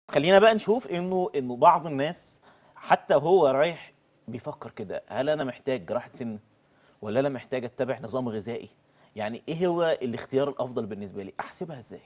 خلينا بقى نشوف انه انه بعض الناس حتى هو رايح بيفكر كده هل انا محتاج جراحه سن ولا انا محتاج اتبع نظام غذائي يعني ايه هو الاختيار الافضل بالنسبه لي احسبها ازاي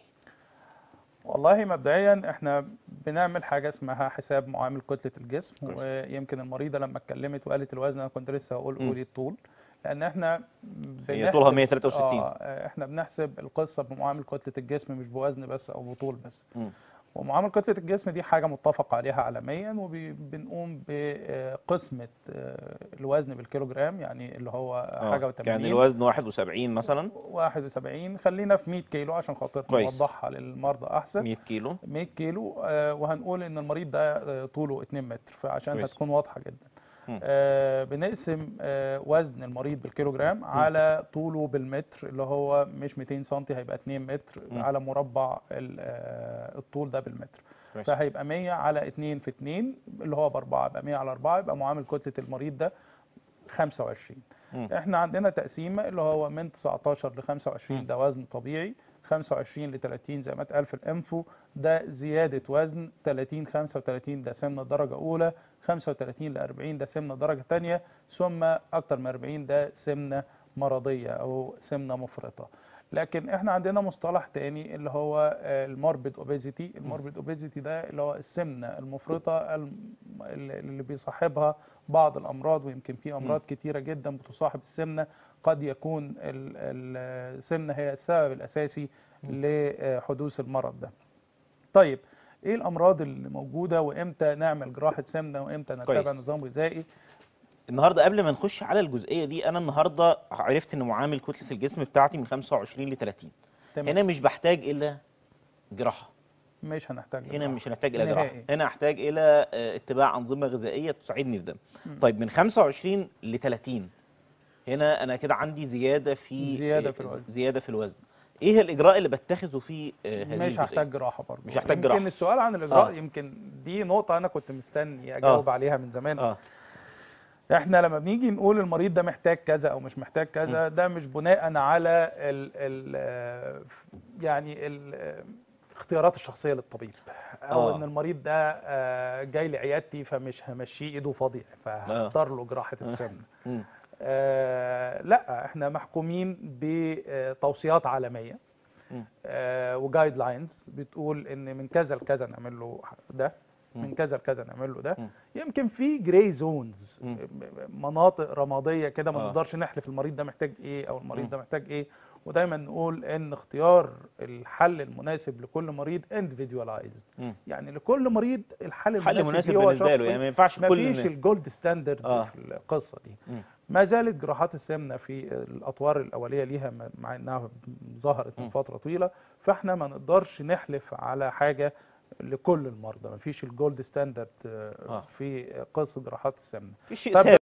والله مبدئيا احنا بنعمل حاجه اسمها حساب معامل كتله الجسم كويس. ويمكن المريضه لما اتكلمت وقالت الوزن انا كنت لسه هقول مم. قولي الطول لان احنا هي طولها بنحسب- 163. اه احنا بنحسب القصه بمعامل كتله الجسم مش بوزن بس او بطول بس مم. ومعامل كتلة الجسم دي حاجة متفق عليها عالميا وبنقوم بقسمة الوزن بالكيلوجرام يعني اللي هو آه، حاجة كان و80 الوزن 71 مثلا 71 خلينا في 100 كيلو عشان خاطر كويس. نوضحها للمرضى أحسن 100 كيلو 100 كيلو آه، وهنقول ان المريض ده آه، طوله 2 متر فعشان كويس. هتكون واضحه جدا مم. آه، بنقسم آه، وزن المريض بالكيلوجرام على طوله بالمتر اللي هو مش 200 سم هيبقى 2 متر مم. على مربع ال- آه، الطول ده بالمتر كويس. فهيبقى 100 على 2 في 2 اللي هو باربعه يبقى 100 على 4 يبقى معامل كتله المريض ده 25 مم. احنا عندنا تقسيمه اللي هو من 19 ل 25 مم. ده وزن طبيعي 25 ل 30 زي ما اتقال في الانفو ده زياده وزن 30 35 ده سمنه درجه اولى 35 ل 40 ده سمنه درجه ثانيه ثم اكتر من 40 ده سمنه مرضيه او سمنه مفرطه لكن احنا عندنا مصطلح تاني اللي هو الموربيد اوبيزيتي الموربيد اوبيزيتي ده اللي هو السمنه المفرطه الم- اللي بيصاحبها بعض الامراض ويمكن في امراض كتيره جدا بتصاحب السمنه قد يكون ال- ال- السمنه هي السبب الاساسي لحدوث المرض ده طيب ايه الامراض اللي موجوده وامتى نعمل جراحه سمنه وامتى نتبع كويس. نظام غذائي النهارده قبل ما نخش على الجزئيه دي انا النهارده عرفت ان معامل كتله الجسم بتاعتي من 25 ل 30 تمام هنا مش بحتاج الى جراحه مش هنحتاج هنا جراحة. مش هنحتاج الى جراحه نهائي. هنا احتاج الى آه، اتباع انظمه غذائيه تساعدني في ده مم. طيب من 25 ل 30 هنا انا كده عندي زياده في زيادة آه، في الوزن. زياده في الوزن ايه الاجراء اللي بتخذه في آه، هذه مش الجزئية؟ هحتاج جراحه برضه مش هحتاج يمكن جراحة. السؤال عن الاجراء آه. يمكن دي نقطه انا كنت مستني اجاوب آه. عليها من زمان اه احنا لما بنيجي نقول المريض ده محتاج كذا او مش محتاج كذا ده مش بناء على ال ال يعني ال اختيارات الشخصيه للطبيب او آه. ان المريض ده آه، جاي لعيادتي فمش همشيه ايده فاضيه فهختار له جراحه السمنه مم. آه لا احنا محكومين بتوصيات عالميه مم. آه وجايد لاينز بتقول ان من كذا لكذا نعمل له ده من مم. كذا لكذا نعمل له ده مم. يمكن في جراي زونز مم. مناطق رماديه كده ما آه. نقدرش نحلف المريض ده محتاج ايه او مم. المريض ده محتاج ايه ودايما نقول ان اختيار الحل المناسب لكل مريض individualized مم. يعني لكل مريض الحل حل المناسب مناسب ليه هو بالنسبه له شخصي. يعني ما ينفعش ما كل فيش الناس الجولد ستاندرد آه. في القصه دي مم. ما زالت جراحات السمنه في الاطوار الاوليه ليها م- مع انها ظهرت من مم. فتره طويله فاحنا ما نقدرش نحلف على حاجه لكل المرضى ما فيش الجولد ستاندرد آه. في قصه جراحات السمنه في شيء طب ثابت